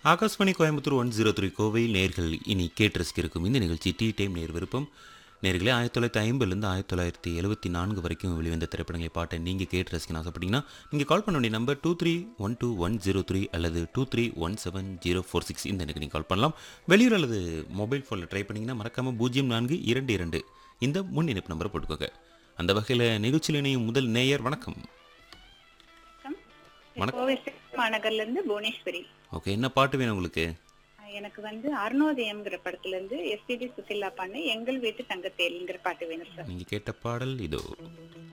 Akashvani Coimbatore one zero three Kovai நேர்கள் இனி கேட்டு ரசிக்க இருக்கும் இந்த நிகழ்ச்சி டீ டைம் நேர் விருப்பம் நேர்களே ஆயிரத்தி தொள்ளாயிரத்தி ஐம்பதுலேருந்து ஆயிரத்தி தொள்ளாயிரத்தி எழுபத்தி நான்கு வரைக்கும் வெளிவந்த திரைப்படங்களை பாட்டை நீங்கள் கேட்டு ரசிக்கணும் ஆசைப்பட்டீங்கன்னா நீங்கள் கால் பண்ண வேண்டிய number two three one two one zero three அல்லது two three one seven zero four six இந்த எனக்கு நீங்கள் கால் பண்ணலாம் வெளியூர் அல்லது மொபைல் ஃபோனில் ட்ரை பண்ணிங்கன்னா மறக்காமல் பூஜ்ஜியம் நான்கு இரண்டு இரண்டு இந்த முன் இணைப்பு நம்பரை போட்டுக்கோங்க அந்த வகையில் நிகழ்ச்சியில் இணையும் முதல் நேயர் வணக்கம் வணக்கம். கோவை சிட்டி மாநகர்ல இருந்து புவனேஸ்வரி ஓகே என்ன பாட்டு வேணும் உங்களுக்கு அஹ் எனக்கு வந்து அருணோதயம்ங்கிற படத்துல இருந்து எஸ்பிபி சுசிலா பாண்டு எங்கள் வீட்டு தங்கத்தேல்ங்கிற பாட்டு வேணும் சார் நீங்கள் கேட்ட பாடல் இதோ